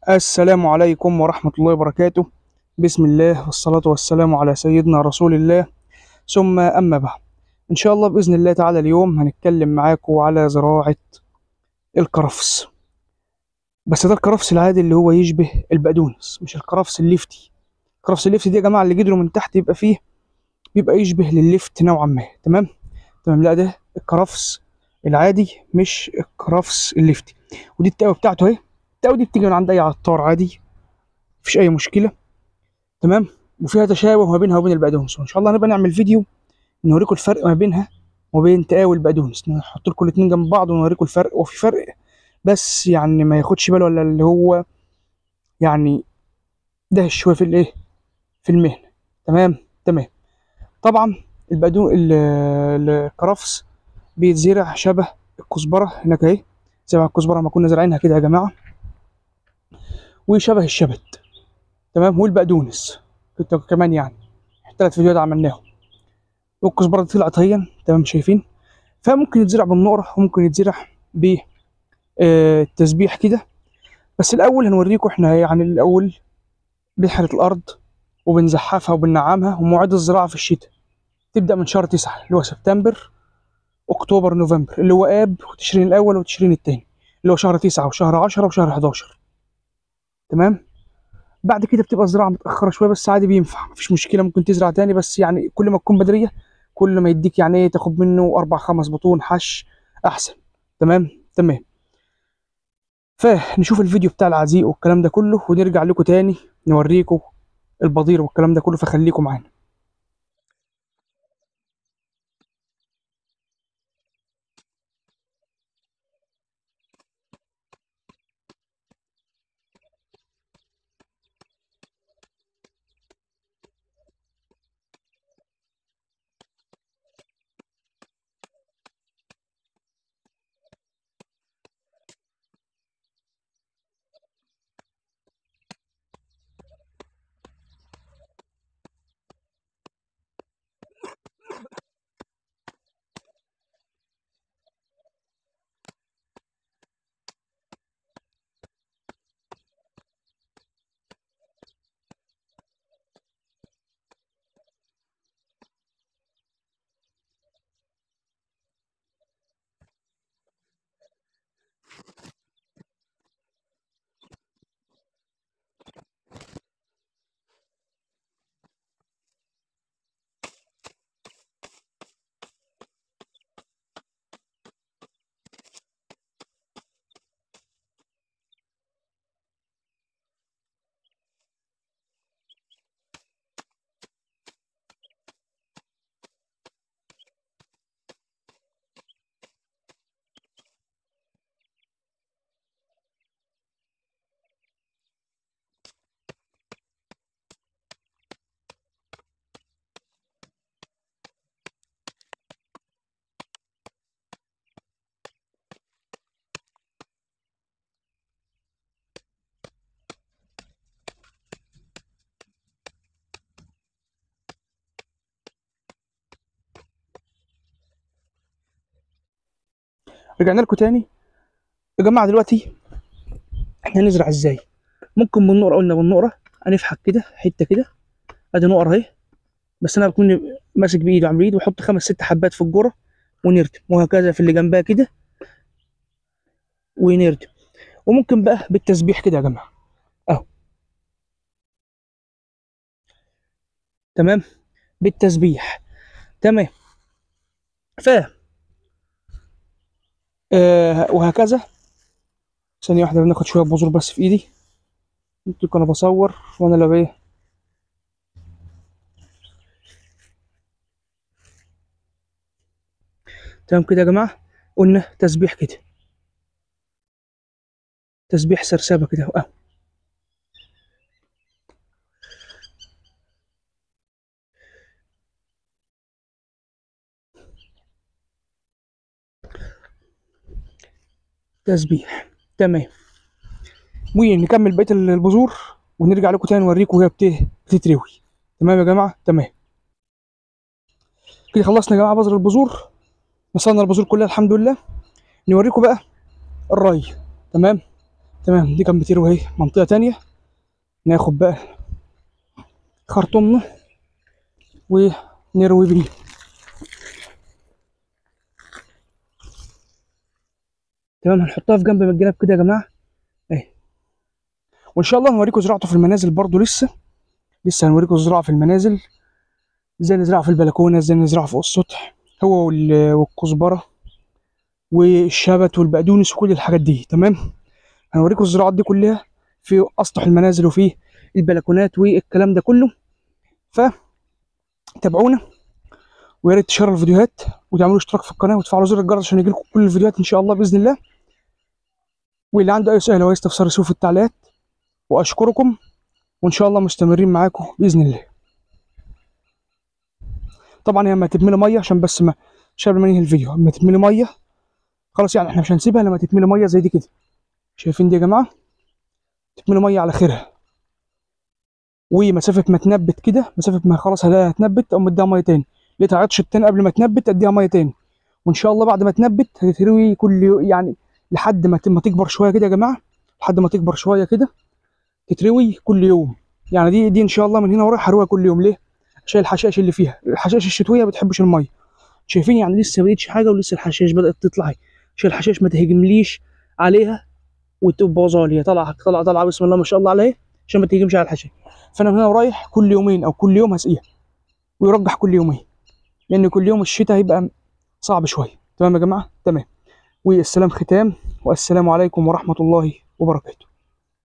السلام عليكم ورحمة الله وبركاته بسم الله والصلاة والسلام على سيدنا رسول الله ثم أما بعد إن شاء الله بإذن الله تعالى اليوم هنتكلم معاكم على زراعة الكرفس بس ده الكرفس العادي اللي هو يشبه البقدونس مش الكرفس الليفتي الكرفس الليفتي دي يا جماعة اللي جدره من تحت يبقى فيه بيبقى يشبه للليفت نوعا ما تمام تمام لا ده الكرفس العادي مش الكرفس الليفتي ودي التقوى بتاعته اهي التقوى دي بتيجي من عند اي عطار عادي مفيش اي مشكله تمام وفيها تشابه ما بينها وبين البقدونس وان شاء الله هنبقى نعمل فيديو نوريكم الفرق ما بينها وبين تقاوي البقدونس نحط لكم الاتنين جنب بعض ونوريكم الفرق وفي فرق بس يعني ما ياخدش باله ولا اللي هو يعني ده شويه في الايه في المهنه تمام تمام طبعا البقدون ال- الكرفس بيتزرع شبه الكزبره هناك اهي زي ما الكزبره ما كنا زارعينها كده يا جماعه وشبه الشبت تمام والبقدونس كنت كمان يعني ثلاث فيديوهات عملناهم والكزبره دي طلعت هي تمام شايفين فممكن يتزرع بالنقره وممكن يتزرع بالتسبيح كده بس الاول هنوريكم احنا يعني الاول بنحرث الارض وبنزحفها وبننعمها ومواعيد الزراعه في الشتاء تبدا من شهر تسعة اللي هو سبتمبر اكتوبر نوفمبر اللي هو اب وتشرين الاول وتشرين التاني اللي هو شهر تسعة وشهر عشرة وشهر 11 تمام بعد كده بتبقى الزراعه متاخره شويه بس عادي بينفع مفيش مشكله ممكن تزرع تاني بس يعني كل ما تكون بدريه كل ما يديك يعني ايه تاخد منه اربع خمس بطون حش احسن تمام تمام فنشوف الفيديو بتاع العزيق والكلام ده كله ونرجع لكم تاني نوريكم البضير والكلام ده كله فخليكم معانا رجعنا لكم تاني يا جماعه دلوقتي احنا هنزرع ازاي ممكن بالنقره قلنا بالنقره هنفحك كده حته كده ادي نقره اهي بس انا بكون ماسك بايدي وعامل بايدي واحط خمس ست حبات في الجره ونردم وهكذا في اللي جنبها كده ونردم وممكن بقى بالتسبيح كده يا جماعه اهو تمام بالتسبيح تمام ف آه وهكذا ثانية واحدة بناخد شوية بذور بس في ايدي ممكن انا بصور وانا لا ايه تمام كده يا جماعة قلنا تسبيح كده تسبيح سرسبة كده اهو تسبيح تمام ونكمل بقيه البذور ونرجع لكم تاني نوريكم وهي بت- بتتروي تمام يا جماعه تمام كده خلصنا يا جماعه بذر البذور وصلنا البذور كلها الحمد لله نوريكم بقى الري تمام تمام دي كانت بتروي اهي منطقة تانية ناخد بقى خرطومنا ونروي بيه تمام هنحطها في جنب من الجناب كده يا جماعة اهي وان شاء الله هنوريكم زراعته في المنازل برضو لسه لسه هنوريكم الزراعة في المنازل ازاي نزرعه في البلكونة ازاي نزرعه فوق السطح هو وال- والكزبرة والشبت والبقدونس وكل الحاجات دي تمام هنوريكم الزراعات دي كلها في اسطح المنازل وفي البلكونات والكلام ده كله فتابعونا ويا ريت تشيروا الفيديوهات وتعملوا اشتراك في القناه وتفعلوا زر الجرس عشان يجيلكم كل الفيديوهات ان شاء الله باذن الله واللي عنده اي سؤال او اي استفسار يسيبه في التعليقات واشكركم وان شاء الله مستمرين معاكم باذن الله طبعا هي لما تتملي ميه عشان بس ما مش قبل ما ننهي الفيديو لما تتملي ميه خلاص يعني احنا مش هنسيبها لما تتملي ميه زي دي كده شايفين دي يا جماعه تتملي ميه على خيرها ومسافه ما تنبت كده مسافه ما خلاص هلاقيها هتنبت او مديها ميه تاني لقيتها عطشت تاني قبل ما تنبت اديها ميه تاني وان شاء الله بعد ما تنبت هتروي كل يو- يعني لحد ما ت- ما تكبر شويه كده يا جماعه لحد ما تكبر شويه كده تتروي كل يوم يعني دي دي ان شاء الله من هنا ورايح هرويها كل يوم ليه عشان الحشائش اللي فيها الحشائش الشتويه ما بتحبش الميه شايفين يعني لسه ما بقتش حاجه ولسه الحشائش بدات تطلع اهي. عشان الحشائش ما تهجمليش عليها وتبوظها لي هي طالعه طالعه طالعه بسم الله ما شاء الله عليها عشان ما تهجمش على الحشائش فانا من هنا ورايح كل يومين او كل يوم هسقيها ويرجح كل يومين لان كل يوم الشتاء هيبقى صعب شويه تمام يا جماعه تمام والسلام ختام والسلام عليكم ورحمه الله وبركاته